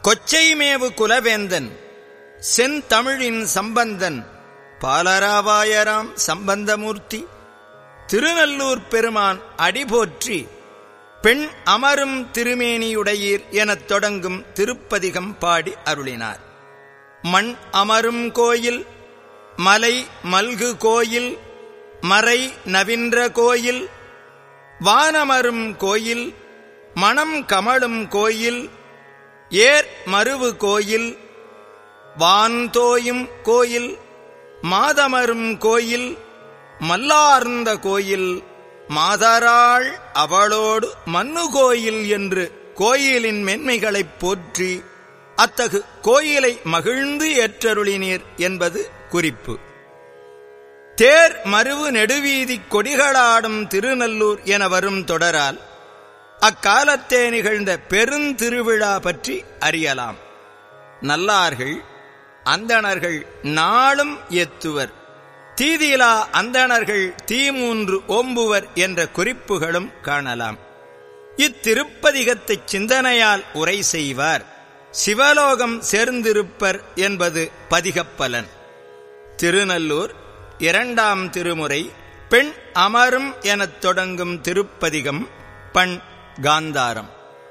கொச்சைமேவு குலவேந்தன் செந்தமிழின் சம்பந்தன் பாலராவாயராம் சம்பந்தமூர்த்தி திருநல்லூர் பெருமான் அடிபோற்றி பெண் அமரும் திருமேனியுடையீர் எனத் தொடங்கும் திருப்பதிகம் பாடி அருளினார் மண் அமரும் கோயில் மலை மல்கு கோயில் மறை நவின்ற கோயில் வானமரும் கோயில் மணம் கமழும் கோயில் ஏர் மருவு கோயில் வான்தோயும் கோயில் மாதமரும் கோயில் மல்லார்ந்த கோயில் மாதராள் அவளோடு மன்னு கோயில் என்று கோயிலின் மென்மைகளைப் போற்றி அத்தகு கோயிலை மகிழ்ந்து ஏற்றருளினீர் என்பது குறிப்பு தேர் மருவு நெடுவீதி கொடிகளாடும் திருநல்லூர் என வரும் தொடரால் அக்காலத்தே நிகழ்ந்த பெருந்திருவிழா பற்றி அறியலாம் நல்லார்கள் அந்தணர்கள் நாளும் எத்துவர் தீதிலா அந்தணர்கள் தீமூன்று ஓம்புவர் என்ற குறிப்புகளும் காணலாம் இத்திருப்பதிகத்தைச் சிந்தனையால் உரை செய்வார் சிவலோகம் சேர்ந்திருப்பர் என்பது பதிகப்பலன் திருநல்லூர் இரண்டாம் திருமுறை பெண் அமரும் எனத் தொடங்கும் திருப்பதிகம் பண் காந்தாரம்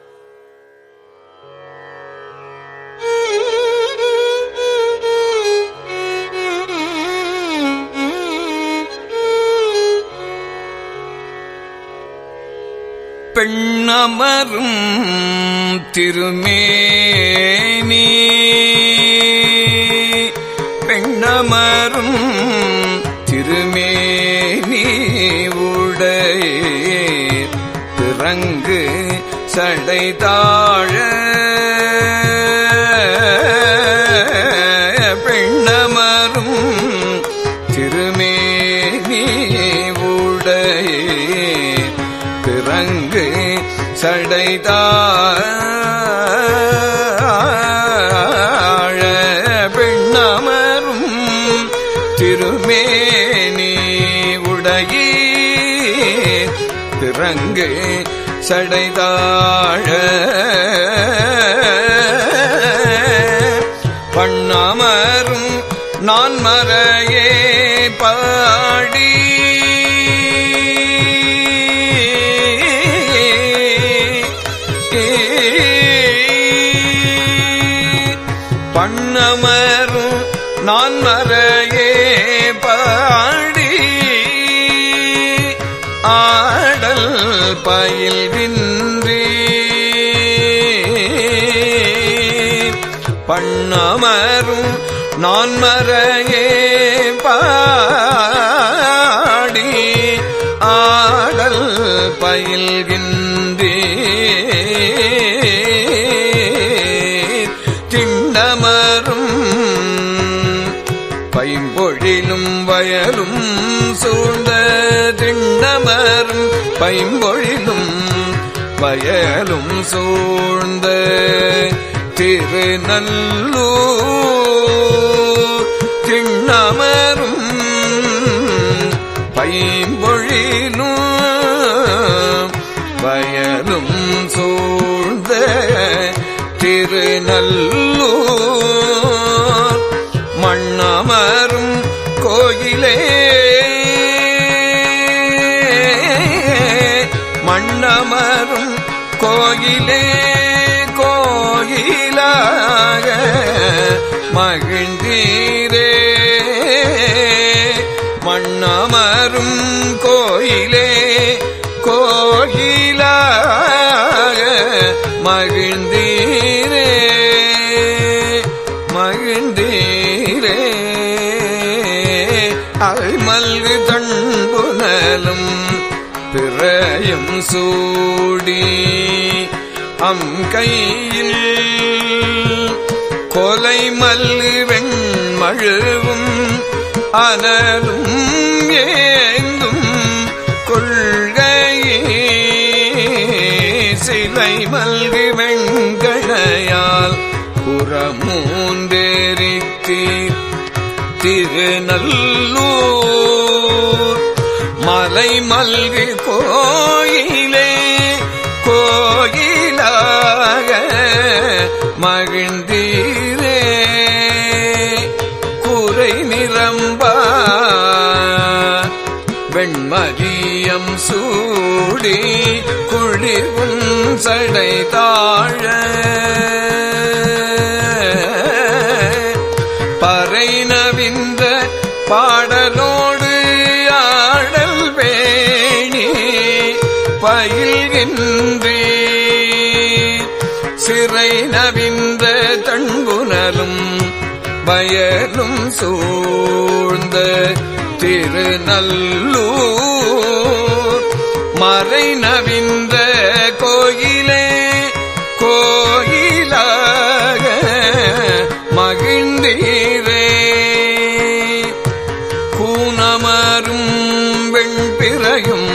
பெண்ணமரும் திருமேனி பெண்ணமரும் திருமேனி உடைய பிறங்கு சடைதாழ பெண்ணமரும் திருமேனி உடைய பிறங்கு சடைதாழ பெண்ணமரும் திருமேனி உடையே பிறங்கு சடைதாழ பண்ணமரும் நான் மறையே பாடி பண்ணமரும் நான் மறையே பாடி ஆடல் பயில்கின்றே பண்ணமரும் நான் மறையே பாடி ஆடல் பயில்கின்றே திண்ணமரும் பைம்பொழிலும் வயலும் சூழ்ந்த திண்ணமரும் பைம்பொழிலும் வயலும் சூழ்ந்த திருநல்லூர் திண்ணமரும் பைம்பொழிலும் வயலும் சூழ்ந்த திருநல்லூர் மண்ணமரும் கோயிலே மண்ணமரும் கோயிலே கோயிலாக மகிழ்ந்தீரே மண்ணமரும் கோயிலே கோயிலாக மகிழ்ந்தீரே மகிழ்ந்தீரே அல்மல்கு தன்புனலும் பிறையும் சூடி அம் கையில் கொலை மல்லு வெண்மழுவும் அனலும் ஏந்தும் கொள்கையே சிலை மல்கு வெண்களையால் புறமூந்தேரித்தீர் திருநல்லூர் மலை மல்கு கோயிலே கோயிலாக மகிழ்ந்தீரே குறை நிரம்ப வெண்மதியம் சூடி குழிவும் சடை தாழ பறை நவிந்த பாடலோடு ஆடல் வேணி பயில்கின்றே சிறை நவிந்த தண்புனலும் வயலும் சூழ்ந்த திருநல்லூர் மறை நவிந்த கோயிலே கோயிலாக மகிழ்ந்தீரே கூனமரும் வெண்பிறையும்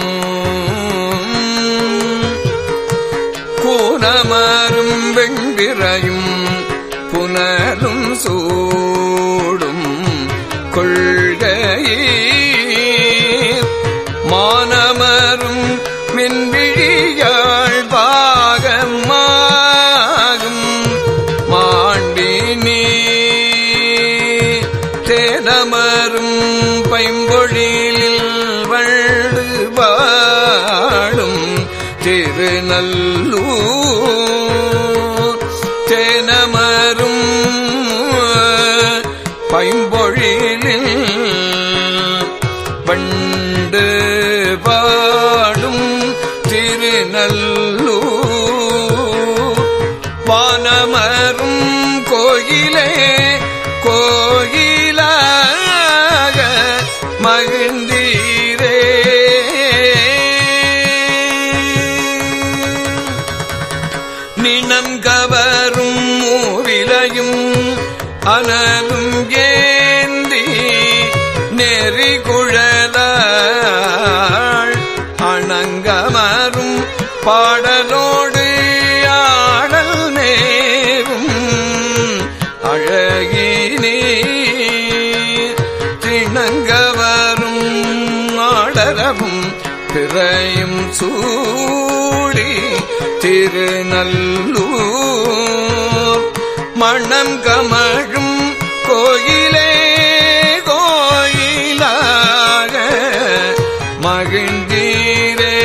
கூனமரும் வெண்பிறையும் புனலும் சூடும் கொள்கையே மானமரும் மின்விழியாள் பாகமாகும் மாண்டினே தேனமரும் பைம்பொழிலில் வள்ளு வாழும் திருநல்லூர் தேனமரும் பைம்பொழிலில் வண்டு பாடும் திருநல்லூர் வானமரும் கோயிலே கோயிலாக மகிழ்ந்தீரே நினங்கவரும் மூவிலையும் அனலும் ஏந்தி நெறி குழலாள் அணங்கமரும் பாடலோடு ஆடல் நேரும் அழகினே திணங்கவரும் ஆடரவும் பிறையும் சூடி திருநல்லூர் மணம் கமழும் கோயிலே கோயிலாக மகிழ்ந்தீரே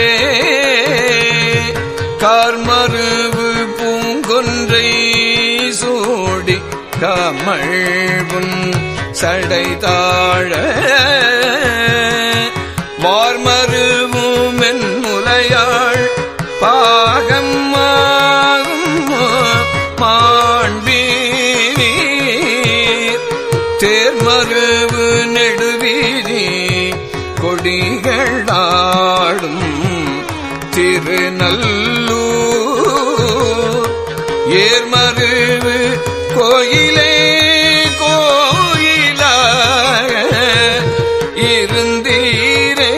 கார்மருவு பூங்கொன்றை சூடி கமழ்வுன் சடை தாழ வார்மருவும் மென்முலையாள் பாகம் மாண்பீர் தேர்மருவு நெடுவீதி கொடிகளாடும் திருநல்லூர் ஏர்மருவு கோயிலே கோயிலாக இருந்தீரே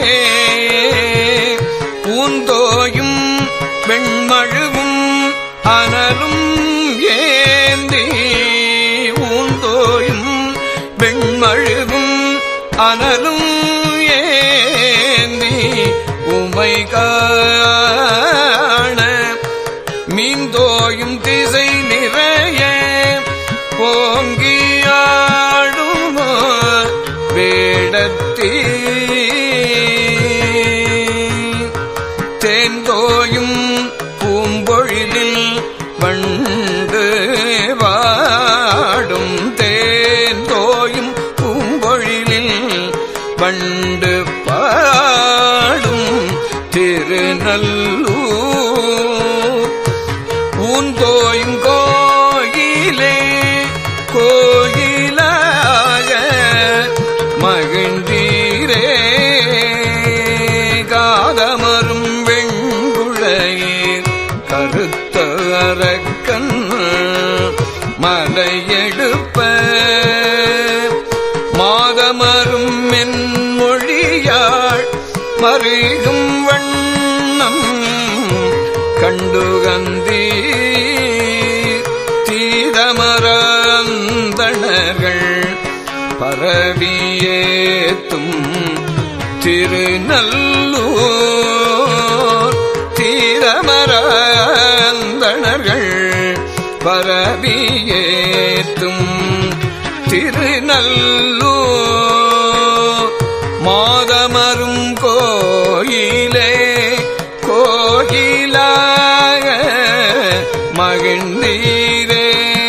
பூந்தோயும் வெண்மழுவும் அனலும் ஏந்தி ஊந்தோயும் வெண்மழுவும் அனலும் ஏந்தி உமை காண மீந்தோயும் திசை நிறைய போங்கியாடும் வேடத்தீ தேன்தோயும் பூம்பொழிலில் வண்டு வாடும் தேன்தோயும் பூம்பொழிலில் வண்டு பாடும் திருநல்லூர் பூந்தோயும் கோயிலே கோயிலாக மகிழ்ந்தீரே காதமரும் வெண்குழையீர் கருத்த அரக்கன் மலையெடுப்ப மாதமரும் மென்மொழியாள் மருகும் வண்ணம் கண்டுகந்தீ தீதமரந்தணர்கள் பரவியேத்தும் திருநல்லூர் தீரமரந்தணர்கள் பரவியேத்தும் திருநல்லூ மாதமரும் கோயிலே கோயிலாக மகிழ்ந்தீரே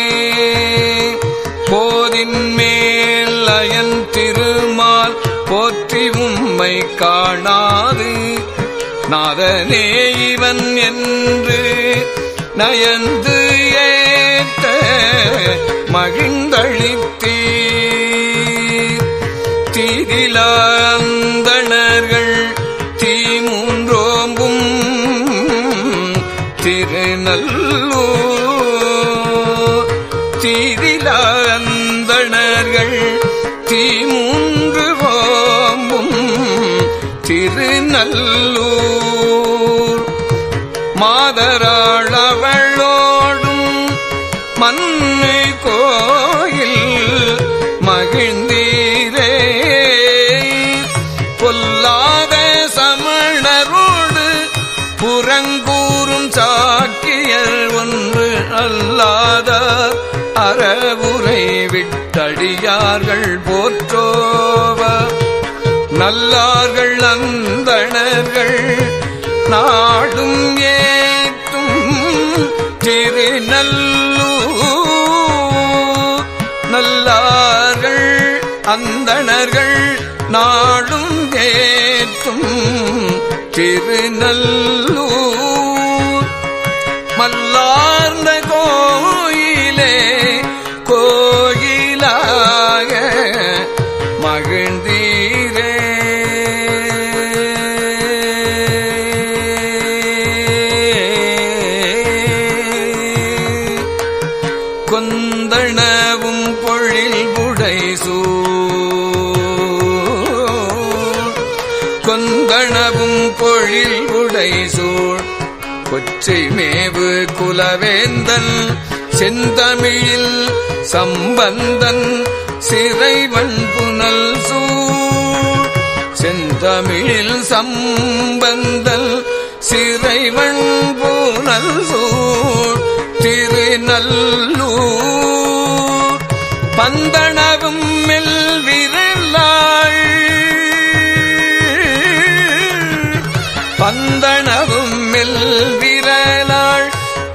போதின் மேல் அயன் திருமால் போற்றி உம்மை காணாது நாதனே இவன் என்று நயந்து ஏத்த மகிழ்ந்தளித்தீர் தீதிலாந்தணர்கள் தீமூன்றோம்பும் திருநல்லூர் தீதிலாந்தணர்கள் தீமூன்று ஓம்பும் திருநல்லூர் மாதராளவளோடும் மண்ணு கோயில் மகிழ்ந்தீரே பொல்லாத சமணரோடு புறங்கூறும் சாக்கியர் ஒன்று அல்லாத அறவுரை விட்டடியார்கள் போற்றோவ நல்லார்கள் அந்தணர்கள் நாடும் ஏற்றும் திருநல்லூர் நல்லார்கள் அந்தணர்கள் நாடும் ஏற்றும் திருநல்லூர் மல்லார்ந்த கோயிலே கோயிலாக மகிழ்ந்தீரே கொந்தணவும் பொழில் புடைசூ கொந்தணவும் பொழில் புடைசூழ் கொச்சை மேவு குலவேந்தன் செந்தமிழில் சம்பந்தன் சிறைவன் புனல் சூழ் செந்தமிழில் சம்பந்தன் சிறைவன் புனல் சூழ் திருநல்லூர் பந்தனவும் மெல் விரலாள் பந்தனவும் மெல் விரலாள்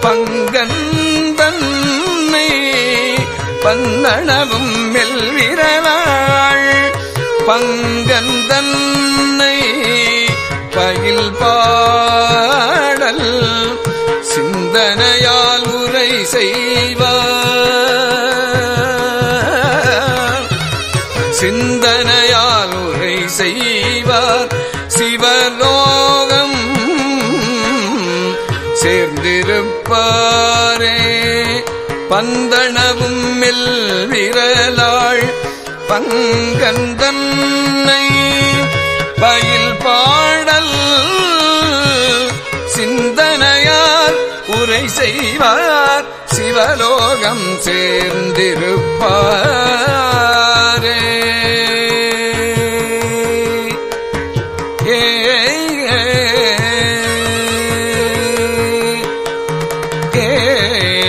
பங்கந்தன்னை பந்தனவும் மெல் விரலாள் பங்கந்தன்னை பயில் பாடல் சிந்தனையால் உரை செய்வார் சிந்தனையால் உரை செய்வார் சிவலோகம் சேர்ந்திருப்பாரே பந்தனவும் மெல் விரலாள் பங்கந்தன்னை பயில் பாடல் சிந்தனையால் உரை செய்வார் சிவலோகம் சேர்ந்திருப்பாரே ஏ ஏ, ஏ